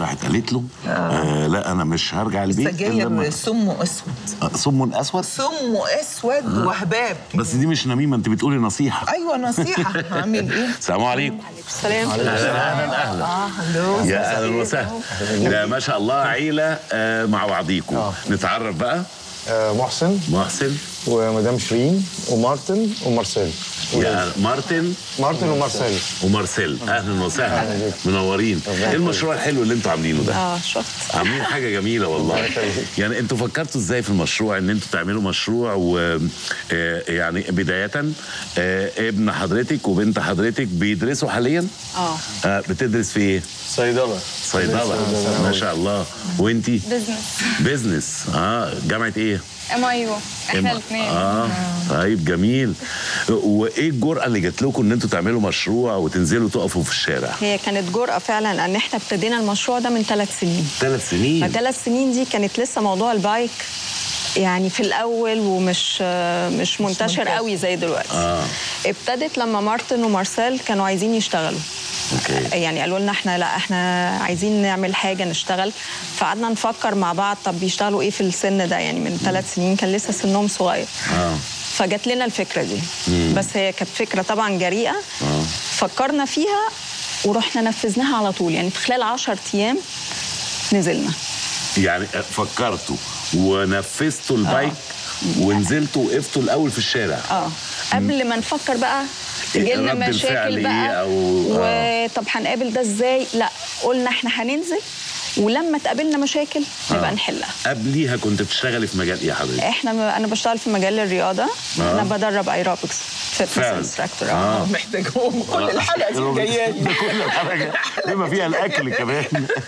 راحت قالت له آه لا انا مش هرجع البيت إلا سجاير لما- سمه اسود آه، سم اسود سمه اسود وهباب بس دي مش نميمه انت بتقولي نصيحه ايوه نصيحه هعمل ايه؟ السلام عليكم السلام اهلا اهلا اهلا اه هلو يا اهلا وسهلا ده ما شاء الله عيله آه، مع بعضيكم نتعرف بقى آه، محسن محسن ومدام شيرين ومارتن ومارسيل يا مارتن مارتن ومارسيل ومارسيل اهلا وسهلا بيك. منورين ايه المشروع الحلو اللي انتوا عاملينه ده اه شفت عاملين حاجه جميله والله يخليك. يعني انتوا فكرتوا ازاي في المشروع ان انتوا تعملوا مشروع و آه، يعني بدايه آه، ابن حضرتك وبنت حضرتك بيدرسوا حاليا اه آه، بتدرس في ايه صيدلة صيدله ما شاء الله وانتي بزنس بيزنس اه جامعه ايه ام اي يو احنا الاثنين اه طيب جميل وايه الجرأه اللي جات لكم ان انتوا تعملوا مشروع وتنزلوا تقفوا في الشارع هي كانت جرأة فعلا لان احنا ابتدينا المشروع ده من ثلاث سنين ثلاث سنين فثلاث سنين دي كانت لسه موضوع البايك يعني في الاول ومش آه، مش منتشر منتشر. قوي زي دلوقتي آه. ابتدت لما مارتن ومارسيل كانوا عايزين يشتغلوا اوكي يعني قالوا لنا احنا لا احنا عايزين نعمل حاجه نشتغل فقعدنا نفكر مع بعض طب بيشتغلوا ايه في السن ده يعني من ثلاث سنين كان لسه سنهم صغير اه فجت لنا الفكره دي بس هي كانت فكره طبعا جريئه فكرنا فيها ورحنا نفذناها على طول يعني في خلال 10 ايام نزلنا يعني فكرتوا ونفذتوا البايك ونزلتوا وقفتوا الاول في الشارع اه قبل ما نفكر بقى تجي لنا رد الفعل مشاكل إيه بقى أو- آه. وطب هنقابل ده ازاي لا قلنا احنا هننزل ولما تقابلنا مشاكل نبقى آه. نحلها قبليها كنت بتشتغلي في مجال ايه حضرتك؟ احنا انا بشتغل في مجال الرياضه آه. انا بدرب ايروبكس فتنس فعلا. انستراكتور آه. محتاجهم كل الحلقه دي جايه لي كل الحاجه بما فيها الاكل كمان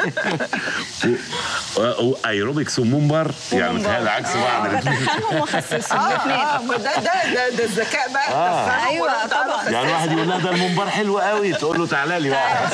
و- و- ايروبكس ومنبر يعني متهيألي عكس بعض الاتنين. بدخلهم واخصصهم اه الاثنين اه ما ده ده ده ده الذكاء بقى تفهم أيوة ولا تعرف طبعاً. يعني واحد يقول لها ده المنبر حلو قوي تقول له تعالى لي بقى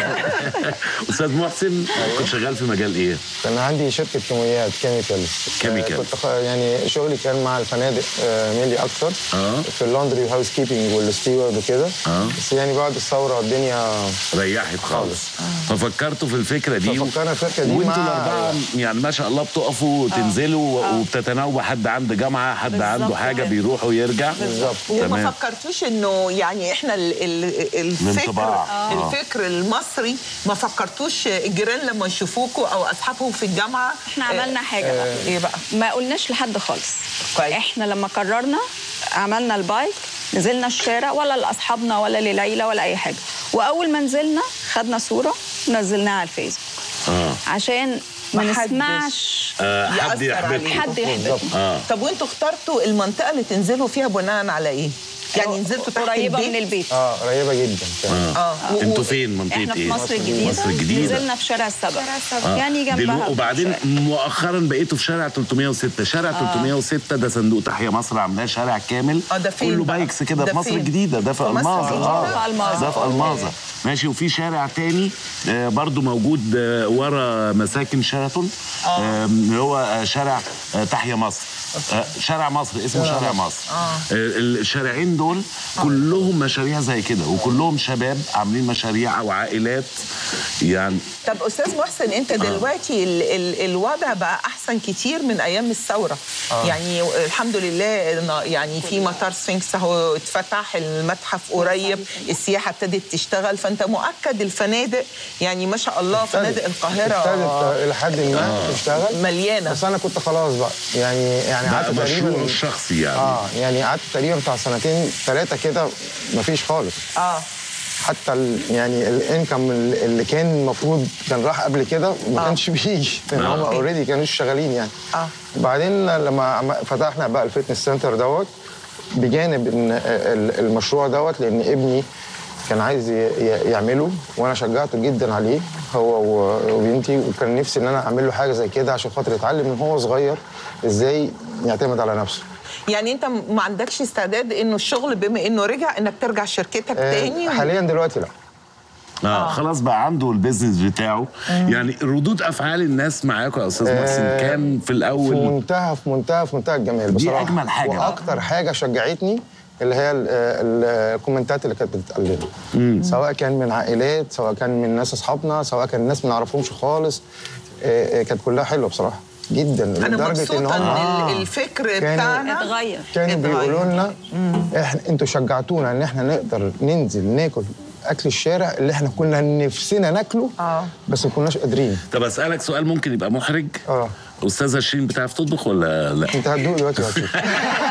استاذ محسن كنت شغال في مجال ايه؟ كان عندي شركة كيماويات كيميكالز Chemicals. كنت خ- يعني شغلي كان مع الفنادق آه، ميلي أكتر آه. في اللوندري وهاوس كيبنج والستيورد وكده آه. بس يعني بعد الثورة الدنيا ريحت خالص ففكرتوا في الفكره دي ففكرنا الفكرة دي وانتوا مع- الاربعه يعني ما شاء الله بتقفوا وتنزلوا وبتتناوبوا حد عنده جامعه حد بالظبط عنده حاجه كده. بيروح ويرجع بالظبط. وما تمام فكرتوش انه يعني احنا ال ال الفكر الانطباع. آه. الفكر المصري ما فكرتوش الجيران لما يشوفوكوا او اصحابهم في الجامعه احنا عملنا حاجه بقى ايه بقى؟ ما قلناش لحد خالص كويس. احنا لما قررنا عملنا البايك نزلنا الشارع ولا لاصحابنا ولا للعيله ولا اي حاجه واول ما نزلنا خدنا صوره ونزلناها على الفيسبوك اه عشان ما محدش. نسمعش آه، حد يأثر يحبطكم عليكم. حد يحبط اه طب وانتوا اخترتوا المنطقه اللي تنزلوا فيها بناء على ايه؟ يعني نزلتوا تحت قريبه البيت؟ من البيت اه قريبه جدا كمان اه و- انتوا و- فين منطقه احنا في ايه؟ مصر الجديده مصر الجديده نزلنا في شارع السبع شارع السبع. يعني جنبها دلو... وبعدين مؤخرا بقيتوا في شارع 306 شارع 306 ده صندوق تحيا مصر عاملاه شارع كامل آه، ده فين كله بقى؟ بايكس كده ده في مصر فين؟ الجديده ده في في مصر الماظه الجديدة؟ اه في ألماظة. ده في الماظه ماشي وفي شارع تاني آه برضو موجود آه ورا مساكن شيراتون آه اللي هو آه شارع آه تحيا مصر آه شارع مصر اسمه شارع مصر آه الشارعين دول كلهم مشاريع زي كده وكلهم شباب عاملين مشاريع او عائلات يعني طب استاذ محسن انت دلوقتي ال ال الوضع بقى احسن كتير من ايام الثوره آه. يعني الحمد لله إن- يعني في مطار سفنكس اهو اتفتح المتحف قريب السياحه ابتدت تشتغل فانت مؤكد الفنادق يعني ما شاء الله فنادق القاهره ابتدت الى حد ما تشتغل مليانه بس انا كنت خلاص بقى يعني يعني ده قعدت مشروع تقريبا الشخصي يعني اه يعني قعدت تقريبا بتاع سنتين ثلاثه كده مفيش خالص اه حتى ال يعني الانكم اللي كان المفروض كان راح قبل كده ما آه. كانش بيجي لان آه. هم اوريدي كانوا شغالين يعني آه. بعدين لما عم- فتحنا بقى الفتنس سنتر دوت بجانب ان ال- المشروع دوت لان ابني كان عايز ي- ي- يعمله وانا شجعته جدا عليه هو و- وبنتي وكان نفسي ان انا اعمل له حاجه زي كده عشان خاطر يتعلم من هو صغير ازاي يعتمد على نفسه يعني انت ما عندكش استعداد انه الشغل بما انه رجع انك ترجع شركتك آه، تاني حاليا دلوقتي لا آه. خلاص بقى عنده البيزنس بتاعه يعني ردود افعال الناس معاكم يا استاذ محسن آه، كان في في الاول منتهى في منتهى في منتهى الجمال دي بصراحه أجمل حاجة بقى. واكتر حاجه شجعتني اللي هي ال- ال- الكومنتات اللي كانت بتتقال لنا سواء كان من عائلات سواء كان من ناس اصحابنا سواء كان ناس ما نعرفهمش خالص آه، آه، كانت كلها حلوه بصراحه جدا انا لدرجه مبسوطه ان هم ال- الفكر كانوا- بتاعنا اتغير كانوا اتغير. بيقولوا لنا احنا انتوا شجعتونا ان احنا نقدر ننزل ناكل اكل الشارع اللي احنا كنا نفسنا ناكله آه. بس ما كناش قادرين طب اسالك سؤال ممكن يبقى محرج اه استاذه شيرين بتعرف تطبخ ولا لا انت هتدوق دلوقتي يا وكيل.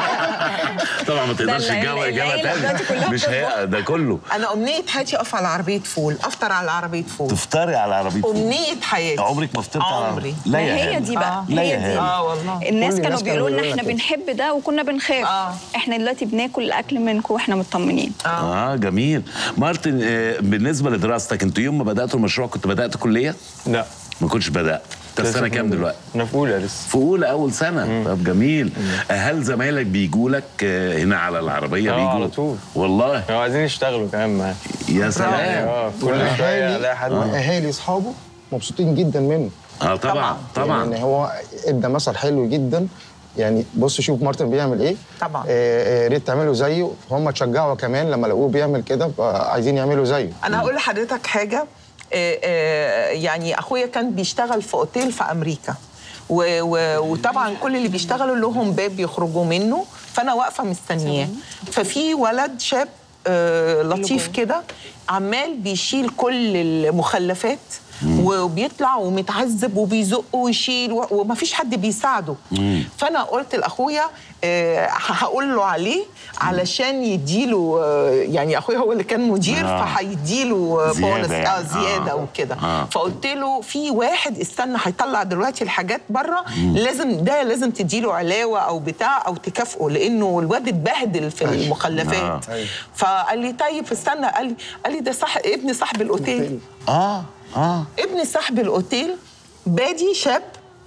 طبعا ما تقدرش العيلة- تجاوب اجابه العيلة دلوقتي كلها تانية مش هي ده كله انا امنيه حياتي اقف على عربيه فول افطر على عربيه فول تفطري على عربيه فول. امنيه حياتي عمرك ما فطرت على عمري لا ما يا هي هاني. دي بقى آه. لا هي يا دي هاني. اه والله الناس كل كانوا الناس بيقولوا لنا كانوا احنا بيقولوا لنا بنحب ده وكنا بنخاف آه. احنا دلوقتي بناكل الاكل منكم واحنا مطمنين اه جميل مارتن آه، بالنسبه لدراستك انتوا يوم ما بداتوا المشروع كنت بدات كليه لا ما كنتش بدات انت في سنه كام دلوقتي انا في اولى لسه في اولى اول سنه طب جميل هل زمايلك بيجوا لك آه، هنا على العربيه آه، بيجوا على طول. والله كانوا عايزين يشتغلوا كمان معايا يا سلام اه كل شويه الاقي حد واهالي اصحابه مبسوطين جدا منه اه طبعا طبعا يعني هو ادى مثل حلو جدا يعني بص شوف مارتن بيعمل ايه طبعا. آه، آه، يا ريت تعملوا زيه هم اتشجعوا كمان لما لقوه بيعمل كده بقى عايزين يعملوا زيه انا هقول لحضرتك حاجه آه، آه، يعني اخويا كان بيشتغل في اوتيل في امريكا و- و- وطبعا كل اللي بيشتغلوا لهم باب يخرجوا منه فانا واقفه مستنياه ففي ولد شاب آه، لطيف كده عمال بيشيل كل المخلفات وبيطلع ومتعذب وبيزق ويشيل و- ومفيش حد بيساعده فانا قلت لاخويا آه، هقول له عليه علشان يديله آه، يعني اخويا هو اللي كان مدير آه. فهيديله زيادة بونص يعني. اه زياده آه. وكده آه. فقلت له في واحد استنى هيطلع دلوقتي الحاجات بره لازم ده لازم تديله علاوه او بتاع او تكافئه لانه الواد اتبهدل في المخلفات أيوة. فقال لي طيب استنى قال لي قال لي ده صح ابن صاحب الاوتيل اه اه ابن صاحب الاوتيل بادي شاب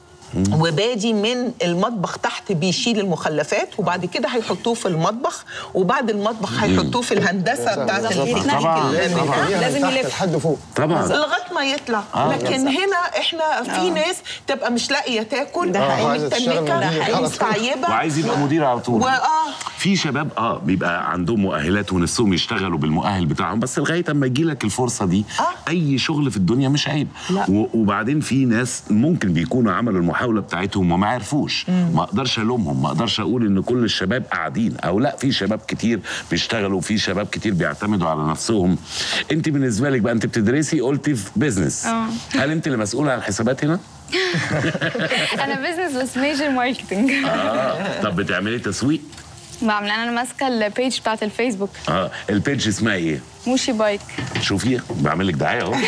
وبادي من المطبخ تحت بيشيل المخلفات وبعد كده هيحطوه في المطبخ وبعد المطبخ هيحطوه في الهندسه بتاعت بالظبط. التكنيك طبعاً. اللي- طبعاً. لازم تحت يلف. لحد فوق طبعا لغايه ما يطلع آه. لكن هنا احنا في ناس تبقى مش لاقيه تاكل ده حقيقي. عايزة تشتغل ومتنكه مدير على طول. ومستعيبه وعايز يبقى مدير على طول واه في شباب اه بيبقى عندهم مؤهلات ونفسهم يشتغلوا بالمؤهل بتاعهم بس لغايه اما يجي لك الفرصه دي آه. اي شغل في الدنيا مش عيب لا. و- وبعدين في ناس ممكن بيكونوا عملوا المحاوله بتاعتهم وما عرفوش ما اقدرش الومهم ما اقدرش اقول ان كل الشباب قاعدين او لا في شباب كتير بيشتغلوا وفي شباب كتير بيعتمدوا على نفسهم انت بالنسبه لك بقى انت بتدرسي قلتي في بيزنس آه. هل انت اللي مسؤوله عن الحسابات هنا انا بزنس بس ميجر ماركتنج اه طب بتعملي تسويق بعمل انا ماسكه البيج بتاعت الفيسبوك اه البيج اسمها ايه موشي بايك شوفي بعمل لك دعايه اهو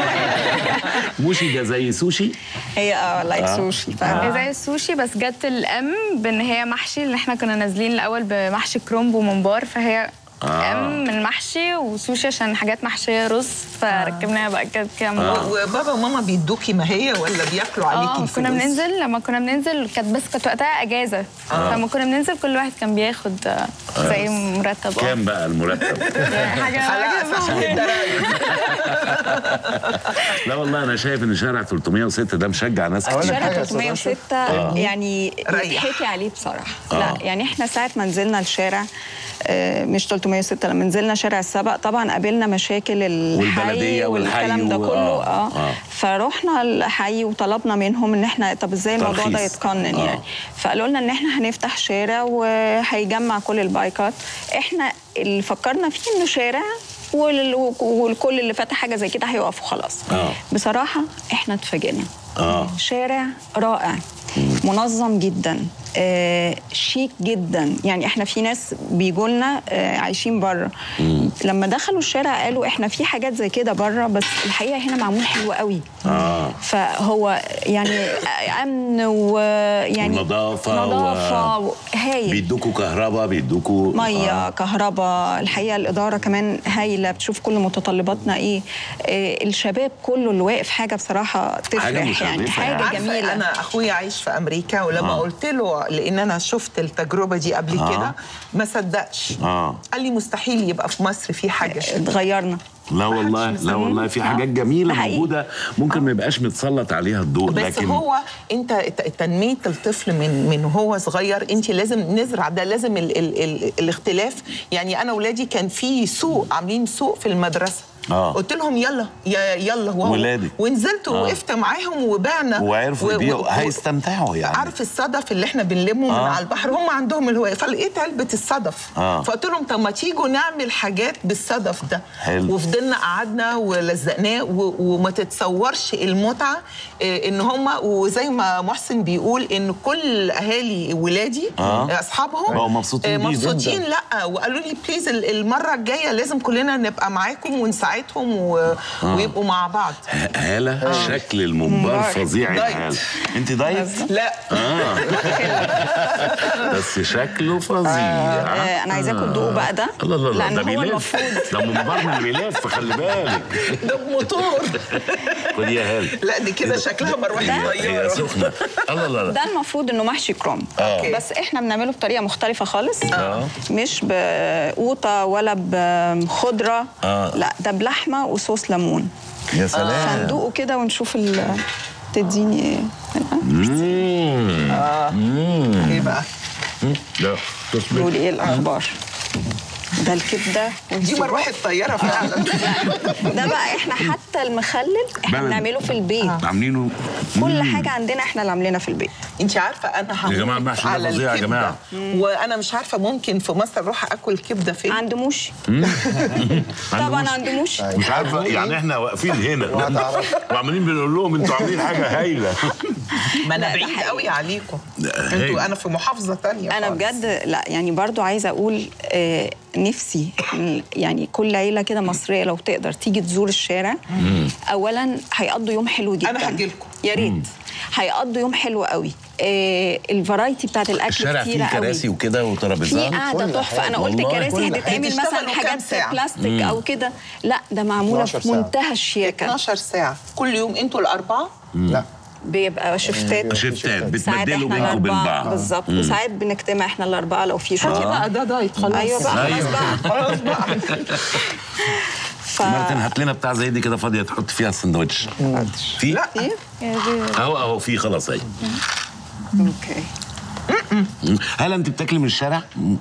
موشي ده زي سوشي هي اه لايك سوشي هي زي السوشي بس جت الام بان هي محشي اللي احنا كنا نازلين الاول بمحشي كرومب وممبار فهي آه. ام من محشي وسوشي عشان حاجات محشيه رز فركبناها بقى كده كده مع بعض. وبابا وماما بيدوكي ما هي ولا بياكلوا عليكي اه الفلوس كنا بننزل لما كنا بننزل كانت بس كانت وقتها اجازه فلما كنا بننزل كل واحد كان بياخد آه، زي مرتب اه كام بقى المرتب حاجه خلاص عشان الدراهم لا والله انا شايف ان شارع 306 ده مشجع ناس أقول لك كتير شارع حاجة يا أستاذ 306 يعني ريح. يتحكي عليه بصراحه لا يعني احنا ساعه ما نزلنا الشارع آه، مش 306 لما نزلنا شارع السبق طبعا قابلنا مشاكل والبلدية الحي والحي والكلام ده و- كله آه، اه, آه. فرحنا الحي وطلبنا منهم ان احنا طب ازاي الموضوع ده ترخيص. يتقنن آه. يعني فقالوا لنا ان احنا هنفتح شارع وهيجمع كل البايكات احنا اللي فكرنا فيه انه شارع وال- والكل اللي فتح حاجه زي كده هيقف وخلاص آه. بصراحه احنا اتفاجئنا اه شارع رائع منظم جدا آه، شيك جدا يعني احنا في ناس بيجوا لنا آه، عايشين بره لما دخلوا الشارع قالوا احنا في حاجات زي كده بره بس الحقيقه هنا معمول حلو قوي اه فهو يعني امن ويعني ونظافة و- نظافه و... هايل بيدوكوا كهرباء بيدوكوا ميه آه. كهرباء الحقيقه الاداره كمان هايله بتشوف كل متطلباتنا ايه آه الشباب كله اللي واقف حاجه بصراحه تفرح حاجة يعني مشرفة حاجه يعني. عارفة جميله انا اخويا عايش في امريكا امريكا ولما آه. قلت له لان انا شفت التجربه دي قبل آه. كده ما صدقش آه. قال لي مستحيل يبقى في مصر في حاجه شبه. اتغيرنا لا والله لا والله في حاجات جميله ده حقيقي. موجوده ممكن ما يبقاش متسلط عليها الضوء بس لكن هو انت ت- تنميه الطفل من من هو صغير انت لازم نزرع ده لازم ال ال ال الاختلاف يعني انا اولادي كان في سوق عاملين سوق في المدرسه آه. قلت لهم يلا يا يلا وهو- ولادك. ونزلت آه. ووقفت معاهم وبعنا وعرفوا و- و- يبيعوا و- هيستمتعوا يعني عارف الصدف اللي احنا بنلمه آه. من على البحر هم عندهم الهوايه فلقيت علبه الصدف آه. فقلت لهم طب ما تيجوا نعمل حاجات بالصدف ده حلو. وفضلنا قعدنا ولزقناه و- وما تتصورش المتعه إيه، ان هم وزي ما محسن بيقول ان كل اهالي ولادي آه. آه. اصحابهم بقوا مبسوطين آه، بيه مبسوطين جداً. لا وقالوا لي بليز ال- المره الجايه لازم كلنا نبقى معاكم ونساعدهم و... ويبقوا مع بعض ه- هاله شكل الممبار ممبار. فظيع يا دايت. هاله انت دايت لا اه بس شكله فظيع آه، انا عايزاكم تدوقوا بقى ده لا لا لا لان ده هو بيلف المفروض ده ممبار من بيلف خلي بالك ده بموتور خد يا هاله لا دي كده شكلها مروحه هي طياره سخنه الله لا لا ده المفروض انه محشي كرنب آه. بس احنا بنعمله بطريقه مختلفه خالص آه. مش بقوطه ولا بخضره آه. لا ده بلحمه وصوص ليمون يا سلام فندوقه كده ونشوف ال تديني ايه مم. ايه بقى لا تصبر قولي ايه الاخبار ده الكبده دي والسجق. مروحه طياره فعلا ده بقى احنا حتى المخلل احنا بلد. بنعمله في البيت عاملينه كل حاجه عندنا احنا اللي عاملينها في البيت انت عارفه انا هموت يا جماعة المحشي ده على فظيع يا الكبدة. جماعة. وانا مش عارفه ممكن في مصر اروح اكل كبده فين عند موشي طبعا عند موشي مش عارفه يعني احنا واقفين هنا وهتعرف. وعاملين بنقول لهم انتوا عاملين حاجه هايله ما انا لا، ده بعيد حقيقي. قوي عليكم لا، هايل. انتوا انا في محافظه تانية انا خالص. بجد لا يعني برضو عايزه اقول آه نفسي يعني كل عيله كده مصريه لو تقدر تيجي تزور الشارع اولا هيقضوا يوم حلو جدا أنا هجيلكم. يا ريت هيقضوا يوم حلو قوي آه الفرايتي بتاعت الاكل الشارع كتيره فيه قوي كراسي وكده في وترابيزات قاعده كل تحفه انا قلت والله. كراسي كل هتتعمل هتشتغلوا مثلا كام حاجات ساعة؟ بلاستيك او كده لا ده معموله 12 في ساعة. منتهى الشياكه 12 ساعه كل يوم انتوا الاربعه لا بيبقى شفتات شفتات ساعات بتبدلوا احنا بينكم وبين الاربعه بعض بالظبط وساعات بنجتمع احنا الاربعه لو في شغل بقى ده دايت خلاص ايوه بقى خلاص أيوة. بقى خلاص بقى ف... مارتن هات لنا بتاع زي دي كده فاضيه تحط فيها السندوتش في لا ايه يا دي- اهو اهو في خلاص اهي اوكي هل انت بتاكلي من الشارع؟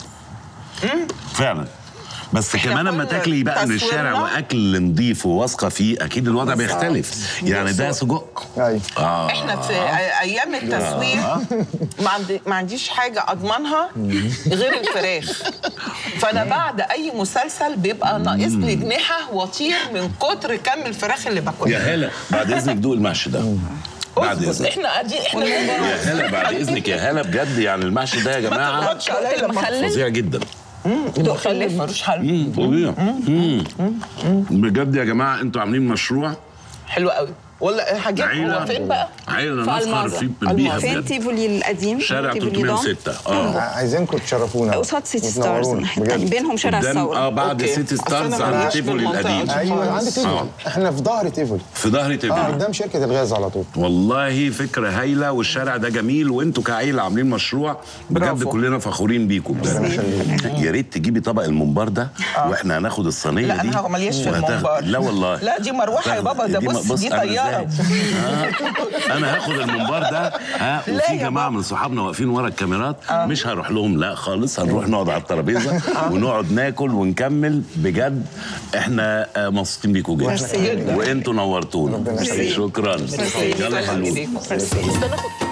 فعلا بس إحنا كمان لما كل تاكلي بقى من الشارع تصويرنا- واكل نظيف وواثقه فيه اكيد الوضع بيختلف يعني ده سجق ايوه اه احنا في أي- ايام التصوير ما, عندي ما عنديش حاجه اضمنها غير الفراخ فانا بعد اي مسلسل بيبقى ناقص لي جنيحه واطير من كتر كم الفراخ اللي باكلها يا هلا بعد اذنك دوق المحشي ده بعد اصبر، اذنك احنا قاعدين احنا يا هلا بعد اذنك يا هلا بجد يعني المحشي ده يا ما جماعه تضغطش عليا لما المخلل فظيع جدا المخلل ملوش حل مم، فظيع مم. بجد يا جماعه انتوا عاملين مشروع حلو قوي والله هجيب هو فين بقى؟ عيله في نسخر الماظة. في بيها فين بجد تيفولي القديم شارع تيفولي دام. 306 اه عايزينكم تشرفونا قصاد سيتي ستارز وتنورونا، الناحية بجد. التانية، بينهم شارع قدام اه الثورة بعد أوكي. سيتي أصل ستارز أنا عند ماليش في تيفولي المنطقة القديم دي. ايوه عند آه. تيفولي احنا في ظهر تيفولي في ظهر اه تيفولي قدام شركه الغاز على طول والله فكرة هايلة والشارع ده جميل وانتوا كعيلة عاملين مشروع بجد برافو. كلنا فخورين بيكم بجد يا ريت تجيبي طبق الممبار ده واحنا هناخد الصينية لا دي انا ماليش في وهتاخ- الممبار لا والله لا دي مروحه يا بابا ده دي م- بص دي أنا طياره إزاي؟ آه. انا هاخد الممبار ده ها لا وفي يا جماعه بابا. من صحابنا واقفين ورا الكاميرات مش هروح لهم لا خالص هنروح نقعد على الترابيزه ونقعد ناكل ونكمل بجد احنا آه، مبسوطين بيكم جدا ميرسي جدا. وانتوا نورتونا ربنا يخليك. شكرا يلا حلوين بس انا كنت